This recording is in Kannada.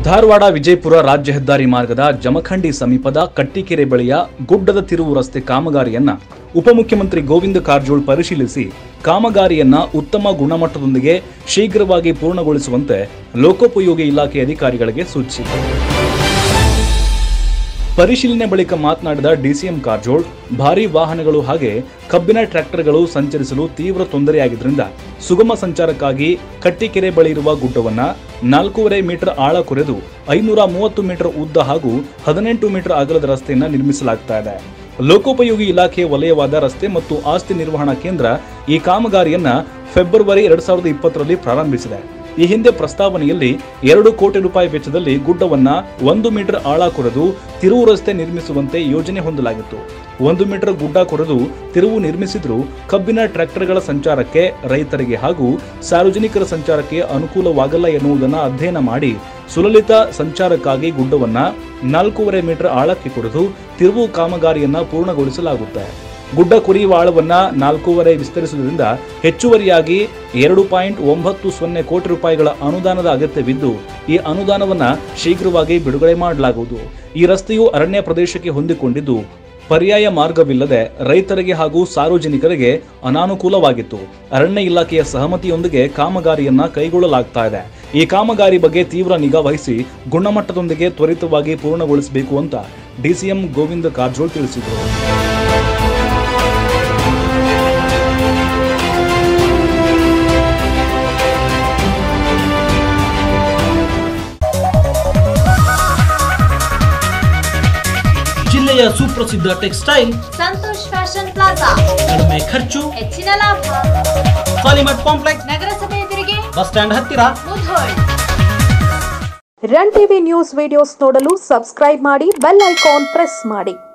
ಧಾರವಾಡ ವಿಜಯಪುರ ರಾಜ್ಯ ಹೆದ್ದಾರಿ ಮಾರ್ಗದ ಜಮಖಂಡಿ ಸಮೀಪದ ಕಟ್ಟಿಕೆರೆ ಬಳಿಯ ಗುಡ್ಡದ ತಿರುವು ರಸ್ತೆ ಕಾಮಗಾರಿಯನ್ನ ಉಪಮುಖ್ಯಮಂತ್ರಿ ಗೋವಿಂದ ಕಾರಜೋಳ್ ಪರಿಶೀಲಿಸಿ ಕಾಮಗಾರಿಯನ್ನ ಉತ್ತಮ ಗುಣಮಟ್ಟದೊಂದಿಗೆ ಶೀಘ್ರವಾಗಿ ಪೂರ್ಣಗೊಳಿಸುವಂತೆ ಲೋಕೋಪಯೋಗಿ ಇಲಾಖೆ ಅಧಿಕಾರಿಗಳಿಗೆ ಸೂಚಿಸಿದರು ಪರಿಶೀಲನೆ ಬಳಿಕ ಮಾತನಾಡಿದ ಡಿಸಿಎಂ ಕಾರಜೋಳ್ ಭಾರೀ ವಾಹನಗಳು ಹಾಗೆ ಕಬ್ಬಿನ ಟ್ರ್ಯಾಕ್ಟರ್ಗಳು ಸಂಚರಿಸಲು ತೀವ್ರ ತೊಂದರೆಯಾಗಿದ್ದರಿಂದ ಸುಗಮ ಸಂಚಾರಕ್ಕಾಗಿ ಕಟ್ಟಿಕೆರೆ ಬಳಿ ಇರುವ ಗುಡ್ಡವನ್ನ ನಾಲ್ಕೂವರೆ ಮೀಟರ್ ಆಳ ಕೊರೆದು ಐನೂರ ಮೂವತ್ತು ಮೀಟರ್ ಉದ್ದ ಹಾಗೂ ಹದಿನೆಂಟು ಮೀಟರ್ ಅಗಲದ ರಸ್ತೆಯನ್ನ ನಿರ್ಮಿಸಲಾಗ್ತಾ ಇದೆ ಲೋಕೋಪಯೋಗಿ ಇಲಾಖೆ ವಲಯವಾದ ರಸ್ತೆ ಮತ್ತು ಆಸ್ತಿ ನಿರ್ವಹಣಾ ಕೇಂದ್ರ ಈ ಕಾಮಗಾರಿಯನ್ನ ಫೆಬ್ರವರಿ ಎರಡ್ ಸಾವಿರದ ಇಪ್ಪತ್ತರಲ್ಲಿ ಪ್ರಾರಂಭಿಸಿದೆ ಈ ಹಿಂದೆ ಪ್ರಸ್ತಾವನೆಯಲ್ಲಿ ಎರಡು ಕೋಟಿ ರೂಪಾಯಿ ವೆಚ್ಚದಲ್ಲಿ ಗುಡ್ಡವನ್ನ ಒಂದು ಮೀಟರ್ ಆಳ ಕೊರೆದು ತಿರುವು ರಸ್ತೆ ನಿರ್ಮಿಸುವಂತೆ ಯೋಜನೆ ಹೊಂದಲಾಗಿತ್ತು ಒಂದು ಮೀಟರ್ ಗುಡ್ಡ ಕೊರೆದು ತಿರುವು ನಿರ್ಮಿಸಿದ್ರೂ ಕಬ್ಬಿನ ಟ್ರ್ಯಾಕ್ಟರ್ಗಳ ಸಂಚಾರಕ್ಕೆ ರೈತರಿಗೆ ಹಾಗೂ ಸಾರ್ವಜನಿಕರ ಸಂಚಾರಕ್ಕೆ ಅನುಕೂಲವಾಗಲ್ಲ ಎನ್ನುವುದನ್ನು ಅಧ್ಯಯನ ಮಾಡಿ ಸುಲಲಿತ ಸಂಚಾರಕ್ಕಾಗಿ ಗುಡ್ಡವನ್ನ ನಾಲ್ಕೂವರೆ ಮೀಟರ್ ಆಳಕ್ಕೆ ಕೊರೆದು ತಿರುವು ಕಾಮಗಾರಿಯನ್ನ ಪೂರ್ಣಗೊಳಿಸಲಾಗುತ್ತೆ ಗುಡ್ಡ ಕುರಿಯುವ ಆಳವನ್ನ ನಾಲ್ಕೂವರೆ ವಿಸ್ತರಿಸುವುದರಿಂದ ಹೆಚ್ಚುವರಿಯಾಗಿ ಎರಡು ಪಾಯಿಂಟ್ ಒಂಬತ್ತು ಸೊನ್ನೆ ಕೋಟಿ ರೂಪಾಯಿಗಳ ಅನುದಾನದ ಅಗತ್ಯವಿದ್ದು ಈ ಅನುದಾನವನ್ನ ಶೀಘ್ರವಾಗಿ ಬಿಡುಗಡೆ ಮಾಡಲಾಗುವುದು ಈ ರಸ್ತೆಯು ಅರಣ್ಯ ಪ್ರದೇಶಕ್ಕೆ ಹೊಂದಿಕೊಂಡಿದ್ದು ಪರ್ಯಾಯ ಮಾರ್ಗವಿಲ್ಲದೆ ರೈತರಿಗೆ ಹಾಗೂ ಸಾರ್ವಜನಿಕರಿಗೆ ಅನಾನುಕೂಲವಾಗಿತ್ತು ಅರಣ್ಯ ಇಲಾಖೆಯ ಸಹಮತಿಯೊಂದಿಗೆ ಕಾಮಗಾರಿಯನ್ನ ಕೈಗೊಳ್ಳಲಾಗ್ತಾ ಇದೆ ಈ ಕಾಮಗಾರಿ ಬಗ್ಗೆ ತೀವ್ರ ನಿಗಾ ವಹಿಸಿ ಗುಣಮಟ್ಟದೊಂದಿಗೆ ತ್ವರಿತವಾಗಿ ಪೂರ್ಣಗೊಳಿಸಬೇಕು ಅಂತ ಡಿಸಿಎಂ ಗೋವಿಂದ ಕಾರಜೋಳ್ ತಿಳಿಸಿದರು ಜಿಲ್ಲೆಯ ಸುಪ್ರಸಿದ್ಧ ಟೆಕ್ಸ್ಟೈಲ್ ಸಂತೋಷ್ ಫ್ಯಾಷನ್ ಪ್ಲಾಜಾ ಕಡಿಮೆ ಖರ್ಚು ಹೆಚ್ಚಿನ ಲಾಭ ಪಾಲಿಮಟ್ ಕಾಂಪ್ಲೆಕ್ಸ್ ನಗರಸಭೆ ಎದುರಿಗೆ ಬಸ್ ಸ್ಟ್ಯಾಂಡ್ ಹತ್ತಿರ Mudhol Run TV news videos ನೋಡಲು ಸಬ್ಸ್ಕ್ರೈಬ್ ಮಾಡಿ ಬೆಲ್ ಐಕಾನ್ ಪ್ರೆಸ್ ಮಾಡಿ